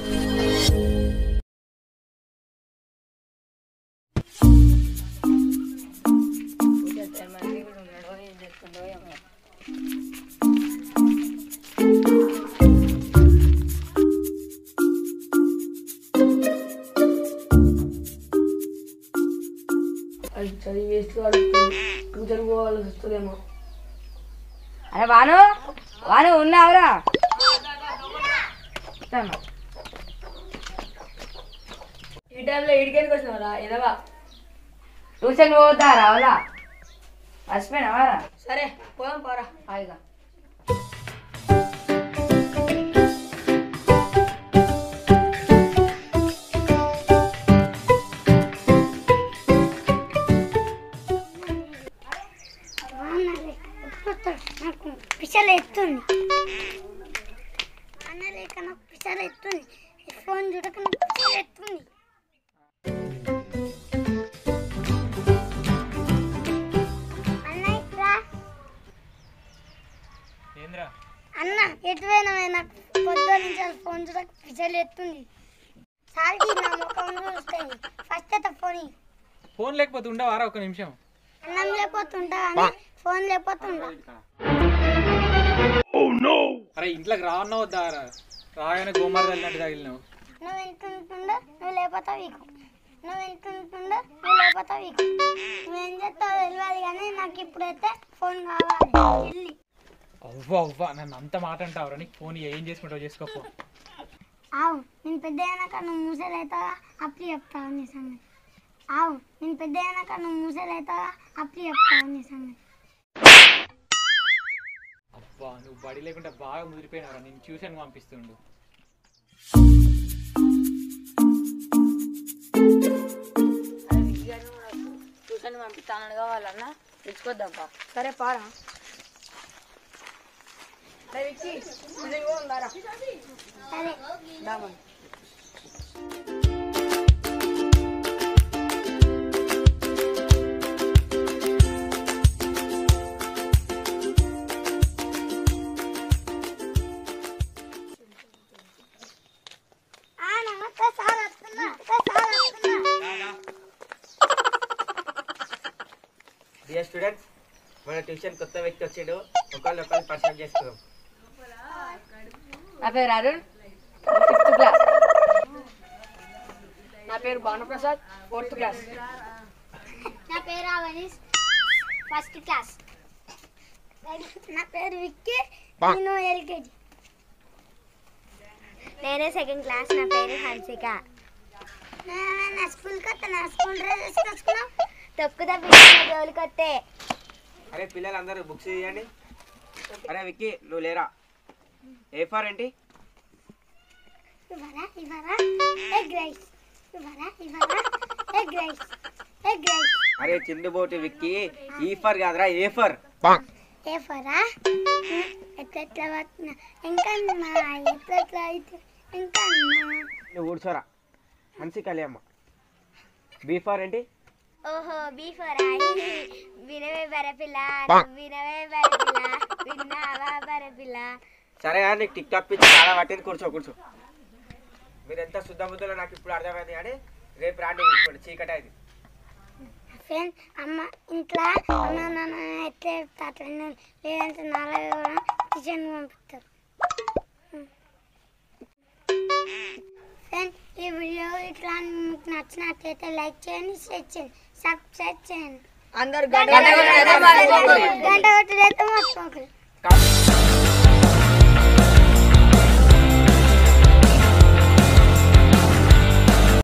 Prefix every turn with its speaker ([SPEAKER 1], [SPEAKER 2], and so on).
[SPEAKER 1] అది చదివి వేస్ట్ గా ట్యూషన్ పోవాల్సి వస్తుందేమో
[SPEAKER 2] అరే వాను వాను ఉన్నావురా వస్తాను.
[SPEAKER 1] ఈ టైంలో ఇడికెందుకు వచ్చినావురా ఎదవా
[SPEAKER 2] ట్యూషన్ పోతారా అవలా మర్చిపోయినావారా
[SPEAKER 1] సరే పోదాం పోరా
[SPEAKER 2] హాయిగా
[SPEAKER 3] నాకు పిచ్చలు ఎత్తుంది అన్న లేక నాకు పిచ్చలు ఎత్తుంది ఈ ఫోన్ చూడక నాకు పిచ్చలు ఎత్తుంది అన్నయ్య రా.
[SPEAKER 4] ఏంద్రా
[SPEAKER 3] అన్న ఎటు పోయినావే నాకు పొద్దు నుంచి ఫోన్ చూడక పిచ్చలు ఎత్తుంది సార్కి నా ముఖం చూస్తాయి ఫస్ట్ అయితే ఫోన్ ఇయ్యి.
[SPEAKER 4] ఫోన్ లేకపోతే ఉండవారా ఒక నిమిషం
[SPEAKER 3] అన్నం లేకపోతుంటా కానీ ఫోన్ లేకపోతుంటా
[SPEAKER 4] అరే ఇంట్లోకి రావన్నా వద్దా రా? రాగానే గోమార్ తల్లినట్టు తగిలినావు
[SPEAKER 3] నువ్వు ఎంత ఉంటుండో నువ్వు లేకపోతావు వీకు నువ్వు ఎంత ఉంటుండో నువ్వు లేకపోతావు వీకు నువ్వేం చేస్తావు తెలియదు కానీ నాకు ఇప్పుడైతే ఫోన్ కావాలి ఇల్లి
[SPEAKER 4] అవ్వా అవ్వా నన్ను అంత మాట అంటావురా నీకు ఫోన్ ఏం చేసుకుంటావు చేసుకోపో
[SPEAKER 3] ఆవు నేను పెద్ద అయినాక నువ్వు మూసలు అవుతావా అప్పుడు చెప్తావు నీ సంగతి ఆవు నేను పెద్ద అయినాక నువ్వు మూసలు అవుతావా అప్పుడు చెప్తావు నీ సంగతి
[SPEAKER 4] అబ్బా నువ్వు బడి లేకుండా బాగా ముదిరిపోయినావురా నేను ట్యూషన్ పంపిస్తుండు
[SPEAKER 2] ట్యూషన్ పంపిస్తాను కావాలన్నా తెచ్చుకోద్దాం పా
[SPEAKER 1] సరే పారా అరే విక్కీ ట్యూషన్ పోదాం దారా
[SPEAKER 3] సరే
[SPEAKER 1] దామని
[SPEAKER 3] ఆ నమస్తే సార్ వస్తున్నా సార్ వస్తున్నా
[SPEAKER 5] డియర్ స్టూడెంట్స్ మన ట్యూషన్ కొత్త వ్యక్తి వచ్చిండు ఒకళ్ళు ఒకళ్ళు పరిచయం చేసుకుందాం
[SPEAKER 2] నా పేరు అరుణ్ ఫిఫ్త్ క్లాస్
[SPEAKER 1] నా పేరు భానుప్రసాద్ ఫోర్త్ క్లాస్
[SPEAKER 3] నా పేరు అవనీస్ ఫస్ట్ క్లాస్ నా పేరు విక్కీ నేను ఎల్కేజీ నేనే సెకండ్ క్లాస్ నా పేరు హన్సిక నా స్కూల్కి వస్తే నా స్కూల్ డ్రెస్ వేసుకొచ్చుకున్నావు తొక్కుదా పిల్లల జోలికి వస్తే
[SPEAKER 5] అరే పిల్లలందరూ బుక్స్ తీయండి అరే విక్కీ నువ్వు లేరా ఏ ఫార్ ఏంటి
[SPEAKER 3] ఇవ్వరా ఇవ్వరా ఎగ్ రైస్ ఇవ్వరా ఇవ్వరా ఎగ్ రైస్ ఎగ్ రైస్
[SPEAKER 5] అరే చిందు బోటి విక్కీ ఈ ఫర్ కాదురా ఏ ఫర్
[SPEAKER 3] ఏ ఫరా ఎట్లా ఎట్లా పడుతున్నా ఇంకా అమ్మా ఎట్లా ఎట్లా అయితే ఇంకా అమ్మా
[SPEAKER 5] నువ్వు ఊడ్చోరా హన్సికలే అమ్మ బీ ఫార్ ఏంటి
[SPEAKER 3] ఓహో బీ ఫరా వినవే బరపిల్ల వినవే బరపిల్ల విన్నావా బరపిల్ల
[SPEAKER 5] సరే కానీ నీకు టిక్ టాక్ పిచ్చి చాలా పట్టింది కూర్చో కూర్చో మీరు ఎంత శుద్ధ బుద్ధులో నాకు ఇప్పుడు అర్థమైంది కానీ రేపు రాండి ఇప్పుడు చీకటి అయింది
[SPEAKER 3] ఫ్రెండ్ అమ్మ ఇంట్లో అమ్మ నాన్న ఎట్లా చెప్తారు లేదంటే నాలుగు కూడా కిచెన్ పంపిస్తారు ఫ్రెండ్ ఈ వీడియో ఇట్లా మీకు నచ్చినట్లయితే లైక్ చేయండి షేర్ చేయండి సబ్స్క్రైబ్ చేయండి
[SPEAKER 1] అందరు
[SPEAKER 3] గంట కొట్టడైతే మర్చిపోకండి
[SPEAKER 5] కాదు